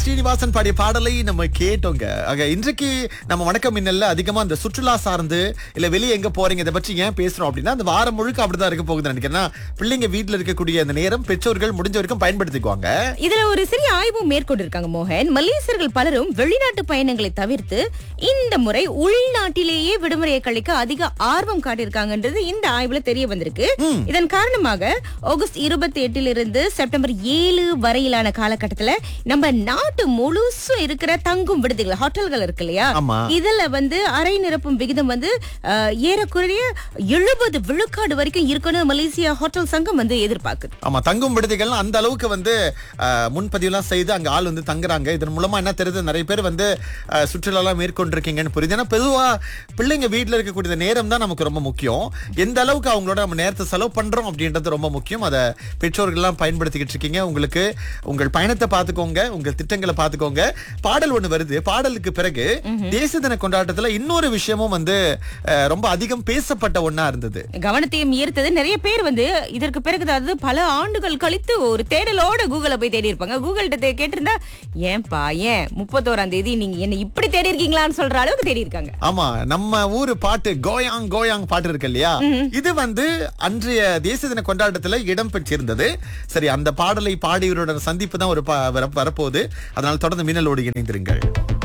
ஸ்ரீனிவாசன் பாடிய பாடலை நம்ம கேட்டோங்க ஆக இன்றைக்கு நம்ம வணக்கம் மின்னல்ல அதிகமா இந்த சுற்றுலா சார்ந்து இல்ல வெளியே எங்க போறீங்க இதை பற்றி ஏன் பேசுறோம் அப்படின்னா அந்த வாரம் முழுக்க அப்படிதான் இருக்க போகுதுன்னு நினைக்கிறேன் பிள்ளைங்க வீட்டுல இருக்கக்கூடிய அந்த நேரம் பெற்றோர்கள் முடிஞ்ச வரைக்கும் பயன்படுத்திக்குவாங்க இதுல ஒரு சிறிய ஆய்வும் மேற்கொண்டிருக்காங்க மோகன் மலேசியர்கள் பலரும் வெளிநாட்டு பயணங்களை தவிர்த்து இந்த முறை உள்நாட்டிலேயே விடுமுறையை கழிக்க அதிக ஆர்வம் காட்டியிருக்காங்கன்றது இந்த ஆய்வுல தெரிய வந்திருக்கு இதன் காரணமாக ஆகஸ்ட் இருபத்தி எட்டிலிருந்து செப்டம்பர் ஏழு வரையிலான காலகட்டத்துல நம்ம நாட்டு முழுசும் இருக்கிற தங்கும் விடுதிகள் ஹோட்டல்கள் இருக்கு இல்லையா ஆமா. இதுல வந்து அறை நிரப்பும் விகிதம் வந்து அஹ், ஏறக்குறைய எழுபது விழுக்காடு வரைக்கும் இருக்கணும் மலேசியா ஹோட்டல் சங்கம் வந்து எதிர்பார்க்குது ஆமா தங்கும் விடுதிகள் அந்த அளவுக்கு வந்து அஹ், முன்பதிவுலாம் செய்து அங்க ஆள் வந்து தங்குறாங்க இதன் மூலமா என்ன தெரியுது நிறைய பேர் வந்து அஹ், சுற்றுலாலாம் மேற்கொண்டிருக்கீங்கன்னு புரியுது ஏன்னா பொதுவா பிள்ளைங்க வீட்டுல இருக்கக்கூடிய இந்த நேரம் தான் நமக்கு ரொம்ப முக்கியம் எந்த அளவுக்கு அவங்களோட நம்ம நேரத்தை செலவு பண்றோம் அப்படின்றது ரொம்ப முக்கியம் அதை பெற்றோர்கள்லாம் பயன்படுத்திக்கிட்டு இருக்கீங்க உங்களுக்கு உங்கள் பயணத்தை பார்த்துக்கோங்க உங்கள் திட்டங்களை பார்த்துக்கோங்க பாடல் ஒண்ணு வருது பாடலுக்கு பிறகு தேசிய தின கொண்டாட்டத்துல இன்னொரு விஷயமும் வந்து அஹ், ரொம்ப அதிகம் பேசப்பட்ட ஒண்ணா இருந்தது கவனத்தையும் ஈர்த்தது நிறைய பேர் வந்து இதற்கு பிறகு அதாவது பல ஆண்டுகள் கழித்து ஒரு தேடலோட கூகுள போய் தேடி இருப்பாங்க கூகுள்கிட்ட கேட்டிருந்தா ஏன்பா ஏன் முப்பத்தோராம் தேதி நீங்க என்ன இப்படி தேடி இருக்கீங்களான்னு சொல்ற அளவுக்கு தேடி இருக்காங்க ஆமா நம்ம ஊரு பாட்டு கோயாங் கோயாங் பாட்டு இருக்கு இல்லையா இது வந்து அன்றைய தேசிய தின கொண்டாட்டத்துல இடம் பெற்றிருந்தது சரி அந்த பாடலை பாடியவரோட சந்திப்பு தான் ஒரு பா- வர- வரப்போகுது அதனால தொடர்ந்து மின்னலோடு இணைந்திருங்கள்